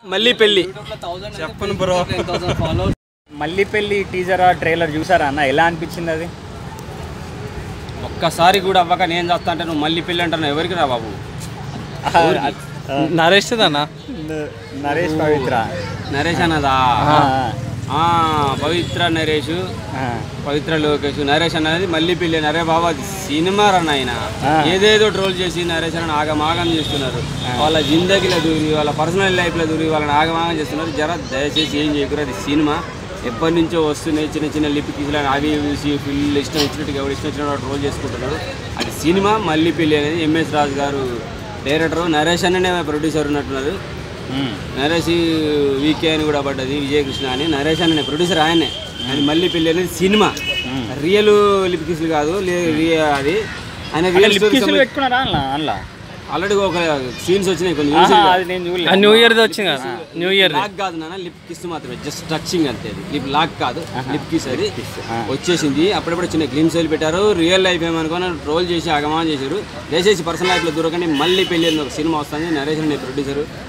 మళ్ళీ పెళ్ళి చెప్పను బ్రో మళ్ళీ పెళ్ళి టీజర్ ట్రైలర్ చూసారా అన్న ఎలా అనిపించింది అది ఒక్కసారి కూడా అవ్వక నేను చేస్తా అంటే నువ్వు మళ్ళీ పెళ్ళి అంటున్నావు ఎవరికి రా బాబు నరేష్ అన్న నరేష్ పవిత్ర నరేష్ అన్నదా ఆ, ఆ, పవిత్ర నరేష్ ఆ, పవిత్ర లోకేష్ నరేష్ అనేది మళ్ళీ పెళ్ళి నరే బాబా అది సినిమా రన్ ఆయన ఆ. ఏదేదో ట్రోల్ చేసి నరేష్ అని ఆగమాగం చేస్తున్నారు వాళ్ళ జిందగీలో దూరి వాళ్ళ పర్సనల్ లైఫ్లో దూరి వాళ్ళని ఆగమాగం చేస్తున్నారు జర దయచేసి ఏం చేయకూడదు అది సినిమా ఎప్పటి నుంచో వస్తున్నాయి చిన్న చిన్న లిప్ కిసులని అవి ఇవి చూసి ఫుల్ ఇష్టం వచ్చినట్టుగా ఎవరు ఇష్టం వచ్చినట్టు ట్రోల్ చేసుకుంటున్నారు అది సినిమా మళ్ళీ పెళ్ళి అనేది ఎంఎస్ రాజు గారు డైరెక్టర్ నరేష్ అన్ననే ప్రొడ్యూసర్ ఉన్నట్టున్నారు ఉమ్, నరేష్ వీకే అని కూడా పడ్డది విజయకృష్ణ అని నరేష్ అని ప్రొడ్యూసర్ ఆయనే అది మళ్ళీ పెళ్ళి అనేది సినిమా రియల్ లిప్ కిస్లు కాదు లే- రి- అది ఆయన అంటే రియల్ లిప్ కిస్సులు పెట్టుకున్నారా అన్న అందులో ఆల్రెడీ ఒక సీన్స్ వచ్చినాయి కొన్ని ఆహా, అది నేను చూడలేదు న్యూ ఇయర్ది వచ్చింది కదా న్యూ ఇయర్ లాక్ కాదు నాన్న లిప్ కిస్ మాత్రమే జస్ట్ టచింగ్ అంతే అది లిప్ లాక్ కాదు లిప్ కిస్ అది ఆ. వచ్చేసింది అప్పుడప్పుడు చిన్న గ్లిమ్స్ వెళ్ళి పెట్టారు రియల్ లైఫ్ ఏమనుకోని ట్రోల్ చేసి అగమాన్ చేశారు దయచేసి పర్సనల్ లైఫ్లో దూరకండి మళ్ళీ పెళ్ళి అని ఒక సినిమా వస్తుంది నరేష్ అనే ప్రొడ్యూసర్